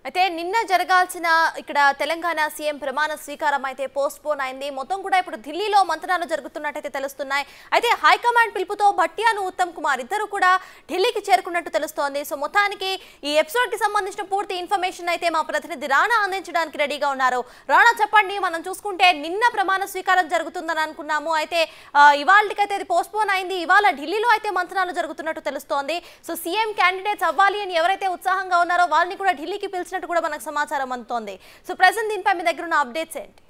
అయితే నిన్న జరగాల్సిన ఇక్కడ తెలంగాణ సీఎం ప్రమాణ స్వీకారం అయితే పోస్ట్ పోన్ అయింది మొత్తం కూడా ఇప్పుడు ఢిల్లీలో మంత్రాలు జరుగుతున్నట్టయితే తెలుస్తున్నాయి అయితే హైకమాండ్ పిలుపుతో భట్టియాను ఉత్తమ్ కుమార్ ఇద్దరు కూడా ఢిల్లీకి చేరుకున్నట్టు తెలుస్తోంది సో మొత్తానికి ఈ ఎపిసోడ్ కి సంబంధించిన పూర్తి ఇన్ఫర్మేషన్ అయితే మా ప్రతినిధి రాణా అందించడానికి రెడీగా ఉన్నారు రాణా చెప్పండి మనం చూసుకుంటే నిన్న ప్రమాణ స్వీకారం జరుగుతుందని అనుకున్నాము అయితే ఇవాళకైతే అది పోస్ట్ పోన్ అయింది ఇవాళ ఢిల్లీలో అయితే మంత్రాలు జరుగుతున్నట్టు తెలుస్తోంది సో సీఎం క్యాండిడేట్స్ అవ్వాలి అని ఎవరైతే ఉత్సాహంగా ఉన్నారో వాళ్ళని కూడా ఢిల్లీకి పిలిచినట్టు కూడా మనకు సమాచారం అందుతోంది సో ప్రజెంట్ దీనిపై మీ దగ్గర ఉన్న అప్డేట్స్ ఏంటి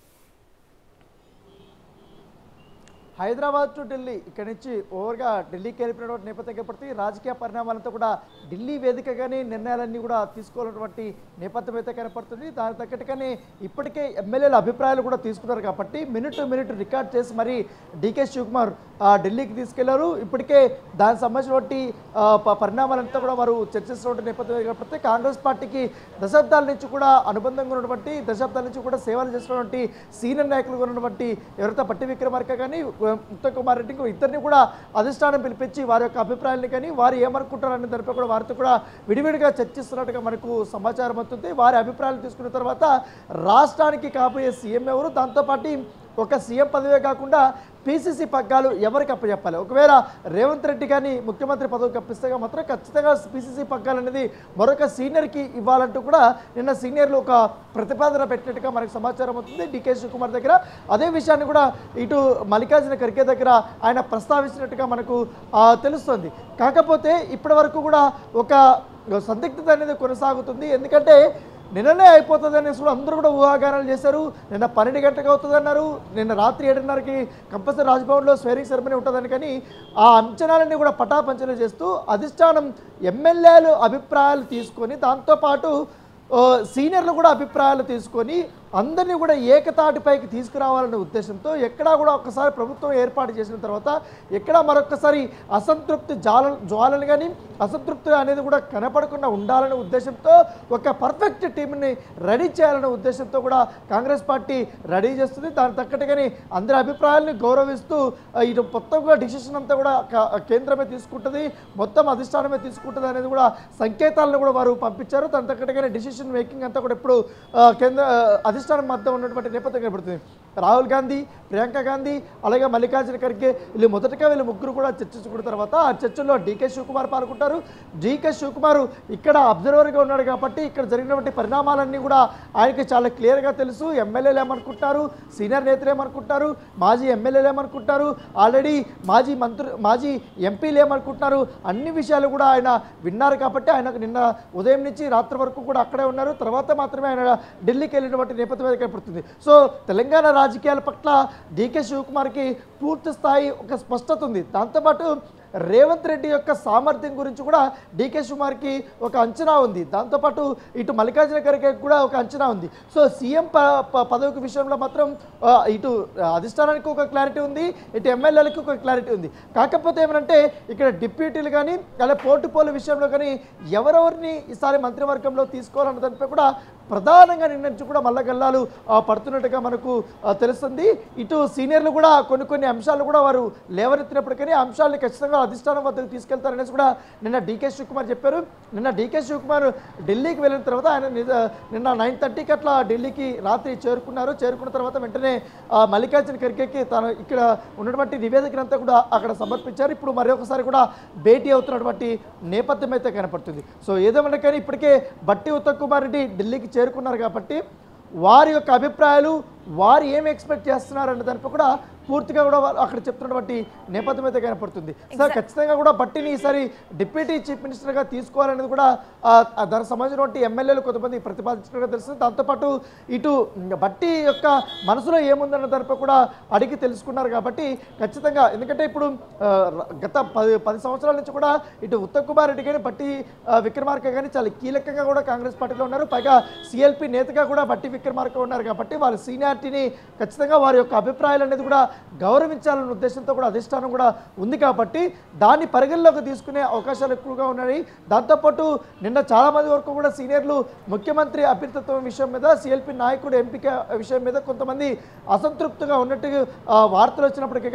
హైదరాబాద్ టు ఢిల్లీ ఇక్కడి నుంచి ఓవర్గా ఢిల్లీకి వెళ్ళిపోయినటువంటి నేపథ్యం కాబట్టి రాజకీయ పరిణామాలంతా కూడా ఢిల్లీ వేదికగానే నిర్ణయాలన్నీ కూడా తీసుకోవాలన్నటువంటి నేపథ్యం అయితే కనపడుతుంది దానికి తగ్గట్టుగానే ఇప్పటికే ఎమ్మెల్యేల అభిప్రాయాలు కూడా తీసుకున్నారు కాబట్టి మినిట్ టు మినిట్ రికార్డ్ చేసి మరి డీకే శివకుమార్ ఆ, ఢిల్లీకి తీసుకెళ్లారు ఇప్పటికే దానికి సంబంధించినటువంటి ఆ, ప- పరిణామాలంతా కూడా వారు చర్చిస్తున్నటువంటి నేపథ్యం కాబట్టి కాంగ్రెస్ పార్టీకి దశాబ్దాల నుంచి కూడా అనుబంధంగా ఉన్నటువంటి దశాబ్దాల నుంచి కూడా సేవలు చేస్తున్నటువంటి సీనియర్ నాయకులుగా ఉన్నటువంటి ఎవరైతే పట్టి విక్రమార్క కానీ ఉత్తమ్ కుమార్ రెడ్డి ఇంకో ఇద్దరిని కూడా అధిష్టానం పిలిపించి వారి యొక్క అభిప్రాయాన్ని కానీ వారు ఏమనుకుంటారు అనే దానిపై కూడా వారితో కూడా విడివిడిగా చర్చిస్తున్నట్టుగా మనకు సమాచారం అవుతుంది వారి అభిప్రాయాలు తీసుకున్న తర్వాత రాష్ట్రానికి కాబోయే సీఎం ఎవరు దాంతోపాటు ఒక సీఎం పదవే కాకుండా పీసీసీ పగ్గాలు ఎవరికి అప్పచెప్పాలి ఒకవేళ రేవంత్ రెడ్డి కానీ ముఖ్యమంత్రి పదవికి అప్పిస్తే మాత్రం ఖచ్చితంగా పీసీసీ పగ్గాలు అనేది మరొక సీనియర్కి ఇవ్వాలంటూ కూడా నిన్న సీనియర్లు ఒక ప్రతిపాదన పెట్టినట్టుగా మనకు సమాచారం అవుతుంది డికే శివకుమార్ దగ్గర అదే విషయాన్ని కూడా ఇటు మల్లికార్జున ఖర్గే దగ్గర ఆయన ప్రస్తావించినట్టుగా మనకు ఆ, తెలుస్తుంది కాకపోతే ఇప్పటి వరకు కూడా ఒక సందిగ్ధత అనేది కొనసాగుతుంది ఎందుకంటే నిన్ననే అయిపోతుంది అనేసి కూడా అందరూ కూడా ఊహాగానాలు చేశారు నిన్న పన్నెండు గంటలకు అవుతుంది అన్నారు నిన్న రాత్రి ఏడున్నరకి కంపల్సరీ రాజ్భవన్లో స్వేరింగ్ సెరమనీ ఉంటుందని కానీ ఆ అంచనాలన్నీ కూడా పటాపంచలు చేస్తూ అధిష్టానం ఎమ్మెల్యేలు అభిప్రాయాలు తీసుకొని దాంతోపాటు ఓ, సీనియర్లు కూడా అభిప్రాయాలు తీసుకొని అందరినీ కూడా ఏకతాటిపైకి తీసుకురావాలనే ఉద్దేశంతో ఎక్కడా కూడా ఒక్కసారి ప్రభుత్వం ఏర్పాటు చేసిన తర్వాత ఎక్కడా మరొకసారి అసంతృప్తి జాల జ్వాలలు కానీ అసంతృప్తి అనేది కూడా కనపడకుండా ఉండాలనే ఉద్దేశంతో ఒక పర్ఫెక్ట్ టీంని రెడీ చేయాలనే ఉద్దేశంతో కూడా కాంగ్రెస్ పార్టీ రెడీ చేస్తుంది దాని తగ్గట్టుగానే అందరి అభిప్రాయాలను గౌరవిస్తూ ఆ, ఇటు మొత్తం కూడా డిసిషన్ అంతా కూడా క- కేంద్రమే తీసుకుంటుంది మొత్తం అధిష్టానమే తీసుకుంటుంది అనేది కూడా సంకేతాలను కూడా వారు పంపించారు దాని తగ్గట్టుగానే డిసిషన్ మేకింగ్ అంతా కూడా ఇప్పుడు ఆ, కేంద్ర ఆ, అధిష్టానం మధ్య ఉన్నటువంటి నేపథ్యం కనబడుతుంది రాహుల్ గాంధీ ప్రియాంక గాంధీ అలాగే మల్లికార్జున ఖర్గే వీళ్ళు మొదటగా వీళ్ళు ముగ్గురు కూడా చర్చించుకున్న తర్వాత ఆ చర్చల్లో డీకే శివకుమార్ పాల్గొంటారు డీకే శివకుమార్ ఇక్కడ అబ్జర్వర్గా ఉన్నాడు కాబట్టి ఇక్కడ జరిగినటువంటి పరిణామాలన్నీ కూడా ఆయనకి చాలా క్లియర్గా తెలుసు ఎమ్మెల్యేలు ఏమనుకుంటారు సీనియర్ నేతలు ఏమనుకుంటారు మాజీ ఎమ్మెల్యేలు ఏమనుకుంటారు ఆల్రెడీ మాజీ మంత్రి మాజీ ఎంపీలు ఏమనుకుంటున్నారు అన్ని విషయాలు కూడా ఆయన విన్నారు కాబట్టి ఆయనకు నిన్న ఉదయం నుంచి రాత్రి వరకు కూడా అక్కడే ఉన్నారు తర్వాత మాత్రమే ఆయన ఢిల్లీకి వెళ్ళినటువంటి నేపథ్యం అయితే కనపడుతుంది సో తెలంగాణ రాజకీయాల పట్ల డీకే శివకుమార్కి పూర్తి స్థాయి ఒక స్పష్టత ఉంది దాంతోపాటు రేవంత్ రెడ్డి యొక్క సామర్థ్యం గురించి కూడా డీకే శివకుమార్కి ఒక అంచనా ఉంది దాంతోపాటు ఇటు మల్లికార్జున ఖర్గే కూడా ఒక అంచనా ఉంది సో సీఎం ప ప- పదవికి విషయంలో మాత్రం ఆ, ఇటు అధిష్టానానికి ఒక క్లారిటీ ఉంది ఇటు ఎమ్మెల్యేలకు ఒక క్లారిటీ ఉంది కాకపోతే ఏమంటే ఇక్కడ డిప్యూటీలు కానీ అలాగే పోర్టుపోల విషయంలో కానీ ఎవరెవరిని ఈసారి మంత్రివర్గంలో తీసుకోవాలన్న దానిపై కూడా ప్రధానంగా నిర్ణయించి కూడా మల్లగల్లాలు ఆ, పడుతున్నట్టుగా మనకు ఆ, తెలుస్తుంది ఇటు సీనియర్లు కూడా కొన్ని కొన్ని అంశాలు కూడా వారు లేవనెత్తినప్పటికీ ఆ అంశాలను ఖచ్చితంగా అధిష్టానం వద్దకు తీసుకెళ్తారనేసి కూడా నిన్న డీకే శివకుమార్ చెప్పారు నిన్న డీకే శివకుమార్ ఢిల్లీకి వెళ్ళిన తర్వాత ఆయన నిజ- నిన్న నైన్ థర్టీకి అట్లా ఢిల్లీకి రాత్రి చేరుకున్నారు చేరుకున్న తర్వాత వెంటనే ఆ, మల్లికార్జున ఖర్గేకి తను ఇక్కడ ఉన్నటువంటి నివేదికనంతా కూడా అక్కడ సమర్పించారు ఇప్పుడు మరొకసారి కూడా భేటీ అవుతున్నటువంటి నేపథ్యం అయితే కనపడుతుంది సో ఏదేమన్నా కానీ ఇప్పటికే బట్టి ఉత్తమ్ కుమార్ రెడ్డి ఢిల్లీకి చేరుకున్నారు కాబట్టి వారి యొక్క అభిప్రాయాలు వారు ఏమి ఎక్స్పెక్ట్ చేస్తున్నారు అన్న దానిపై కూడా పూర్తిగా కూడా వాళ్ళు అక్కడ చెప్తున్నటువంటి నేపథ్యం అయితే కనపడుతుంది సార్ ఖచ్చితంగా కూడా బట్టిని ఈసారి డిప్యూటీ చీఫ్ మినిస్టర్గా తీసుకోవాలనేది కూడా ఆ, ఆ దానికి సంబంధించినటువంటి ఎమ్మెల్యేలు కొంతమంది ప్రతిపాదించినట్టుగా తెలుస్తుంది దాంతోపాటు ఇటు బట్టి యొక్క మనసులో ఏముందన్న దానిపై కూడా అడిగి తెలుసుకున్నారు కాబట్టి ఖచ్చితంగా ఎందుకంటే ఇప్పుడు ఆ, ర- గత పది పది సంవత్సరాల నుంచి కూడా ఇటు ఉత్తమ్ కుమార్ రెడ్డి కానీ బట్టి ఆ, విక్రమార్క కానీ చాలా కీలకంగా కూడా కాంగ్రెస్ పార్టీలో ఉన్నారు పైగా సిఎల్పి నేతగా కూడా బట్టి విక్రమార్క ఉన్నారు కాబట్టి వాళ్ళ సీనియారిటీని ఖచ్చితంగా వారి యొక్క అభిప్రాయాలు అనేది కూడా గౌరవించాలనే ఉద్దేశంతో కూడా అధిష్టానం కూడా ఉంది కాబట్టి దాన్ని పరిగణలోకి తీసుకునే అవకాశాలు ఎక్కువగా ఉన్నాయి దాంతోపాటు నిన్న చాలా మంది వరకు కూడా సీనియర్లు ముఖ్యమంత్రి అభ్యర్థిత్వం విషయం మీద సిఎల్పి నాయకుడు ఎంపిక విషయం మీద కొంతమంది అసంతృప్తిగా ఉన్నట్టు ఆ, వార్తలు వచ్చినప్పటికీ కానీ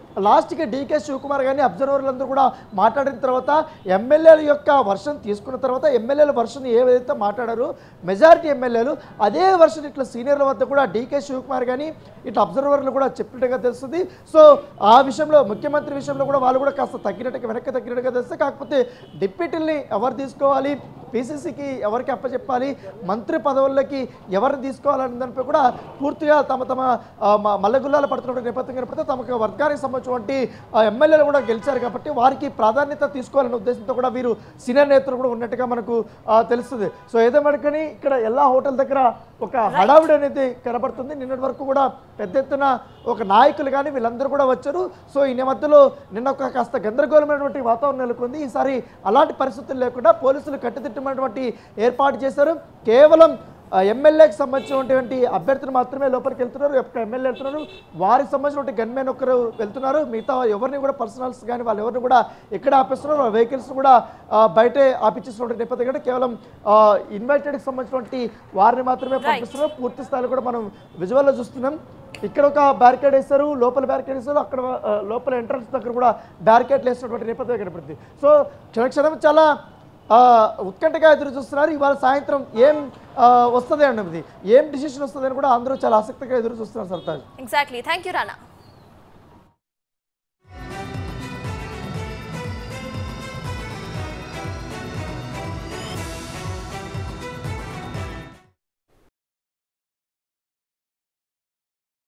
లాస్ట్కి డీకే శివకుమార్ కానీ అబ్జర్వర్లందరూ కూడా మాట్లాడిన తర్వాత ఎమ్మెల్యేల యొక్క వర్షన్ తీసుకున్న తర్వాత ఎమ్మెల్యేల వర్షన్ ఏదైతే మాట్లాడారో మెజారిటీ ఎమ్మెల్యేలు అదే వర్షన్ ఇట్లా సీనియర్ల వద్ద కూడా డీకే శివకుమార్ కానీ ఇట్లా అబ్జర్వర్లు కూడా చెప్పినట్టుగా తెలుస్తుంది సో ఆ విషయంలో ముఖ్యమంత్రి విషయంలో కూడా వాళ్ళు కూడా కాస్త తగ్గినట్టుగా వెనక్కి తగ్గినట్టుగా తెలుస్తుంది కాకపోతే డిప్యూటీల్ని ఎవరు తీసుకోవాలి పీసీసీకి ఎవరికి అప్పచెప్పాలి మంత్రి పదవుల్లోకి ఎవరిని తీసుకోవాలనే దానిపై కూడా పూర్తిగా తమ తమ ఆ, మ- మల్లగుల్లాలు పడుతున్న నేపథ్యం కనపడితే తమకు వర్గానికి సంబంధించినటువంటి ఆ, ఎమ్మెల్యేలు కూడా గెలిచారు కాబట్టి వారికి ప్రాధాన్యత తీసుకోవాలనే ఉద్దేశంతో కూడా వీరు సీనియర్ నేతలు కూడా ఉన్నట్టుగా మనకు ఆ, తెలుస్తుంది సో ఏదేమనుకని ఇక్కడ ఎలా హోటల్ దగ్గర ఒక హడావిడి అనేది కనబడుతుంది నిన్నటి వరకు కూడా పెద్ద ఎత్తున ఒక నాయకులు కానీ వీళ్ళందరూ కూడా వచ్చారు సో ఈ మధ్యలో నిన్న ఒక కాస్త గందరగోళమైనటువంటి వాతావరణం నెలకొంది ఈసారి అలాంటి పరిస్థితులు లేకుండా పోలీసులు కట్టుదిట్టమైనటువంటి ఏర్పాటు చేశారు కేవలం ఆ, ఎమ్మెల్యేకి సంబంధించినటువంటి అభ్యర్థులు మాత్రమే లోపలికి వెళ్తున్నారు ఒక్క ఎమ్మెల్యే వెళ్తున్నారు వారికి సంబంధించినటువంటి గన్మెన్ ఒకరు వెళ్తున్నారు మిగతా ఎవరిని కూడా పర్సనల్స్ కానీ వాళ్ళు ఎవరిని కూడా ఎక్కడ ఆపేస్తున్నారు వెహికల్స్ కూడా ఆ, బయటే ఆపించేసినటువంటి నేపథ్యం కంటే కేవలం ఇన్వైటెడ్కి సంబంధించినటువంటి వారిని మాత్రమే పంపిస్తున్నారు పూర్తి స్థాయిలో కూడా మనం విజువల్లో చూస్తున్నాం ఇక్కడ ఒక బ్యారికేడ్ వేస్తారు లోపల బ్యారికేడ్ వేస్తారు అక్కడ ఆ, లోపల ఎంట్రన్స్ దగ్గర కూడా బ్యారికేడ్లు వేసినటువంటి నేపథ్యం కనపడుతుంది సో క్షణక్షణం చాలా ఆ, ఉత్కంఠగా ఎదురు చూస్తున్నారు ఇవాళ సాయంత్రం ఏం ఆ, వస్తుంది అన్నది ఏం డిసిషన్ వస్తుంది అని కూడా అందరూ చాలా ఆసక్తిగా ఎదురు చూస్తున్నారు Sartaj exactly thank you Rana